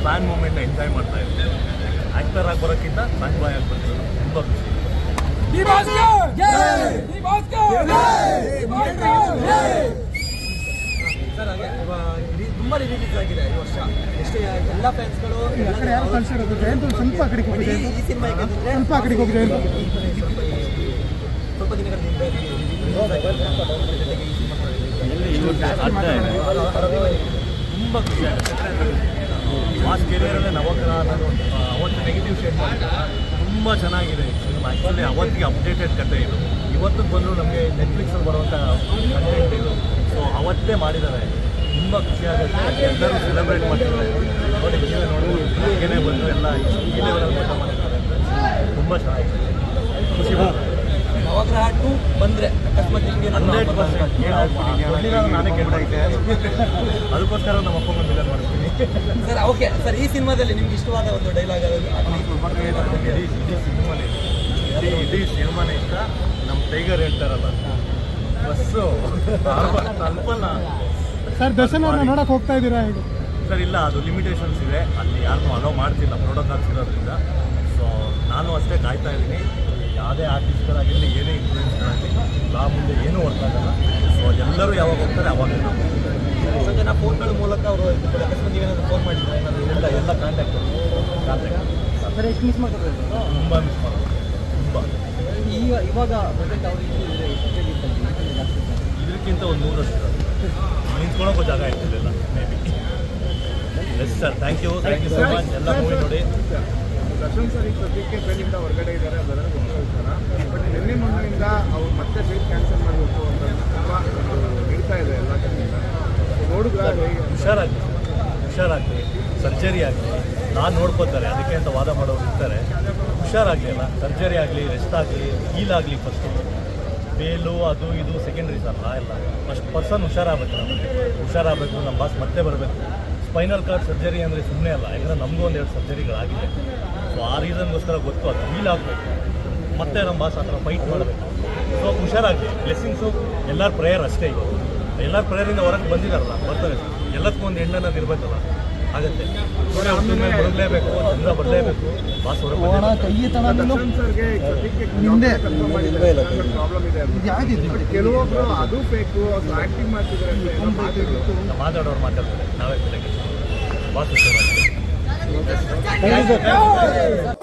Fan ಮೂಮೆಂಟ್ನ enjoy ಮಾಡ್ತಾ ಇದ್ದೀನಿ actor ಆಗಿ ಬರೋಕ್ಕಿಂತ ಫ್ಯಾನ್ ಬಾಯ್ ಆಗಿ ಬರ್ತಿರೋದು ತುಂಬ ಖುಷಿ ಸರ್ ಹಾಗೆ ಇವಾಗ ಇಡೀ ತುಂಬಾ ರಿಲೀಸ್ ಆಗಿದೆ ಈ ವರ್ಷ ಎಷ್ಟು ಎಲ್ಲ ಫ್ಯಾನ್ಸ್ಗಳು ಆ ಕಡೆ ಯಾರು ಕಳ್ಸಿರೋದು ಜಯಂತ್ ಸ್ವಲ್ಪ ಆ ಕಡೆಗೆ ಹೋಗಿ ಜಯಂತ್ ಈ ಸಿನಿಮಾ ಯಾಕಂದ್ರೆ ಸ್ವಲ್ಪ ಆ ಕಡೆಗೆ ಹೋಗಿ ಜಯಂತ್ ಸ್ವಲ್ಪ ದಿನಗಳ ಹಿಂದೆ ತುಂಬ ಖುಷಿ ಆಗುತ್ತೆ ಮಾಸ್ ಕೆರಿಯರಲ್ಲೇ ನವಗ್ರಹ ಅನ್ನೋದು ಒಂದು, ಆ, ಅವತ್ತು ನೆಗೆಟಿವ್ ಶೇಡ್ ಮಾಡಿದ್ರೆ ತುಂಬ ಚೆನ್ನಾಗಿದೆ ಸಿನಿಮಾ ಆ್ಯಕ್ಚುಲಿ ಅವತ್ತಿಗೆ ಅಪ್ಡೇಟೆಡ್ ಕತೆ ಇದು ಇವತ್ತು ಬಂದರೂ ನಮಗೆ ನೆಟ್ಫ್ಲಿಕ್ಸಲ್ಲಿ ಬರುವಂಥ ಕಂಟೆಂಟ್ ಇದು ಸೊ ಅವತ್ತೇ ಮಾಡಿದ್ದಾರೆ ತುಂಬ ಖುಷಿ ಆಗುತ್ತೆ ಎಲ್ಲರೂ ಸೆಲೆಬ್ರೇಟ್ ಮಾಡ್ತಿದ್ದಾರೆ ನೋಡಿ ನೀವೇ ನೋಡ್ಬೋದು ಬೆಳಗ್ಗೆನೇ ಬಂದು ಎಲ್ಲ ಈ ಲೆವೆಲಲ್ಲಿ ಮಟ್ಟ ಮಾಡಿದ್ದಾರೆ ತುಂಬ ಚೆನ್ನಾಗಿದೆ ಖುಷಿ ಬರುತ್ತೆ ನವಗ್ರಹ ಟು ಬಂದ್ರೆ ಅಕಸ್ಮಾತ್ ನಿಮ್ಗೆ ಹಂಡ್ರೆಡ್ ಪರ್ಸೆಂಟ್ ನಾನೇ ಕೇಳ್ತಾ ಅದಕ್ಕೋಸ್ಕರ ನಮ್ಮ ಅಪ್ಪ ಮಿಲನ್ ಮಾಡ್ತೀನಿ ಸರ್ ಓಕೆ ಸರ್ ಈ ಸಿನಿಮಾದಲ್ಲಿ ನಿಮ್ಗೆ ಇಷ್ಟವಾದ ಒಂದು ಡೈಲಾಗ್ ಇಡೀ ಇಡೀ ಸಿನಿಮಾನೇ ಇಡೀ ಇಡೀ ಸಿನಿಮಾನೇ ಇಷ್ಟ ನಮ್ಮ ಟೈಗರ್ ಹೇಳ್ತಾರಲ್ಲ ಬಸ್ಸು ಅಲ್ಪನ ಸರ್ ದರ್ಶನ್ ಅವ್ರನ್ನ ನೋಡಕ್ ಹೋಗ್ತಾ ಇದ್ದೀರಾ ಹೇಗೆ ಸರ್ ಇಲ್ಲ ಅದು ಲಿಮಿಟೇಷನ್ಸ್ ಇದೆ ಅಲ್ಲಿ ಯಾರನ್ನೂ ಅಲೋ ಮಾಡ್ತಿಲ್ಲ ಪ್ರೋಟೋಕಾಲ್ಸ್ ಇರೋದ್ರಿಂದ ಸೊ ನಾನು ಅಷ್ಟೇ ಕಾಯ್ತಾ ಇದ್ದೀನಿ ಯಾವುದೇ ಆರ್ಟಿಸ್ಟ್ಗಳಾಗಿರಲಿ ಏನೇ ಇನ್ಫ್ಲೂಯೆನ್ಸ್ಗಳಾಗಲಿ ಲಾ ಮುಂದೆ ಏನೂ ವರ್ಕ್ ಆಗಲ್ಲ ಸೊ ಎಲ್ಲರೂ ಯಾವಾಗ ಹೋಗ್ತಾರೆ ಅವಾಗ ನಾವು ಎಷ್ಟೋ ಜನ ಫೋನ್ಗಳ ಮೂಲಕ ಅವರು ಅಕಸ್ಮಾತ್ ನೀವೇನಾದ್ರು ಫೋನ್ ಮಾಡಿದ್ರೆ ಏನಾದ್ರು ಎಲ್ಲ ಎಲ್ಲ ಕಾಂಟ್ಯಾಕ್ಟ್ ಕಾಂಟ್ಯಾಕ್ಟ್ ಸರ್ ಎಷ್ಟು ಮಿಸ್ ಮಾಡ್ತಾರೆ ತುಂಬ ಮಿಸ್ ಮಾಡೋದು ತುಂಬ ಈಗ ಇವಾಗ ಪ್ರೆಸೆಂಟ್ ಅವರು ಇದಕ್ಕಿಂತ ಒಂದು ನೂರಷ್ಟು ನಿಂತ್ಕೊಳ್ಳೋಕ್ಕೂ ಜಾಗ ಇರ್ತಿರ್ಲಿಲ್ಲ maybe yes sir thank you thank you so much ಎಲ್ಲ ಮೂವಿ ನೋಡಿ ದರ್ಶನ್ ಸರ್ ಈಗ ಸದ್ಯಕ್ಕೆ ಟ್ರೈನಿಂದ ಹೊರಗಡೆ ಇದ್ದಾರೆ ಅದೆಲ್ಲ ಗೊತ್ತಿರೋ ವಿಚಾರ ಬಟ್ ನಿನ್ನೆ ಮೊನ್ನೆಯಿಂದ ಅವ್ರು ಮತ್ತೆ ಡೇಟ್ ಕ್ಯಾನ್ಸಲ್ ಮಾಡಬೇಕು ಅಂತ ತುಂಬ ಒಂದು ನಡೀತಾ ಇದೆ ಎಲ್ಲ ಕಡೆಯಿಂದ ನೋಡಿದ್ರ ಹೇಗೆ ಹುಷಾರಾಗಲಿ ಹುಷಾರಾಗಲಿ ಸರ್ಜರಿ ಆಗಲಿ ನಾನು ನೋಡ್ಕೋತಾರೆ ಅದಕ್ಕೆ ಅಂತ ವಾದ ಮಾಡೋರು ಇರ್ತಾರೆ ಹುಷಾರಾಗಲಿ ಅಲ್ಲ ಸರ್ಜರಿ ಆಗಲಿ ರೆಸ್ಟ್ ಆಗಲಿ ಹೀಲ್ ಆಗಲಿ ಫಸ್ಟು ಬೇಲು ಅದು ಇದು ಸೆಕೆಂಡ್ರೀಸ್ ಅಲ್ಲ ಎಲ್ಲ ಫಸ್ಟ್ ಪರ್ಸನ್ ಹುಷಾರಾಗಬೇಕು ನಮಗೆ ಹುಷಾರಾಗಬೇಕು ನಮ್ಮ ಬಾಸ್ ಮತ್ತೆ ಬರಬೇಕು ಸ್ಪೈನಲ್ ಕಾರ್ಡ್ ಸರ್ಜರಿ ಅಂದರೆ ಸುಮ್ಮನೆ ಅಲ್ಲ ಯಾಕಂದರೆ ನಮಗೂ ಒಂದೆರಡು ಸರ್ಜರಿಗಳಾಗಿದೆ ಸೊ ಆ ರೀಸನ್ಗೋಸ್ಕರ ಗೊತ್ತು ಅದು ಹೀಲ್ ಆಗಬೇಕು ಮತ್ತೆ ನಮ್ಮ ಬಾಸ್ ಆ ಥರ ಫೈಟ್ ಮಾಡಬೇಕು ಸೊ ಹುಷಾರಾಗಲಿ ಬ್ಲೆಸ್ಸಿಂಗ್ಸು ಎಲ್ಲರ ಪ್ರೇಯರ್ ಅಷ್ಟೇ ಈಗ ಎಲ್ಲರ ಪ್ರೇಯರಿಂದ ಹೊರಗೆ ಬಂದಿದ್ದಾರಲ್ಲ ಬರ್ತಾರೆ ಎಲ್ಲದಕ್ಕೂ ಒಂದು ಹೆಣ್ಣನ್ನು ಇರಬೇಕಲ್ಲ ಆಗತ್ತೆ ನೋಡಿ ಅವ್ರ ಮೇಲೆ ಬರಲೇಬೇಕು ಚಂದ ಬರಲೇಬೇಕು ಬಾಸ್ ಹೊರಗೆ ಕೈ ತಗೊಂಡು ದರ್ಶನ್ ಸರ್ಗೆ ಈಗ ಸದ್ಯಕ್ಕೆ ಹಿಂದೆ. ಕನ್ಫರ್ಮ್ ಮಾಡಿದ್ದಾರೆ ಪ್ರಾಬ್ಲಮ್ ಇದೆ ಅಂತ. ಯಾವ್ದಿದು ಬಟ್ ಕೆಲವೊಬ್ರು ಅದು ಬೇಕು ಅದು ಆಕ್ಟಿಂಗ್ ಮಾಡ್ತಿದ್ದಾರೆ ಅಂತ ಏನೋ ಮಾತಿದ್ರು ಮಾತಾಡೋರು ಮಾತಾಡ್ತಾರೆ ನಾವೇ ಬೆಳಗ್ಗೆ ಬಾಸ್ ಹುಷಾರಾಗಿ ಥ್ಯಾಂಕ್ ಯು ಸರ್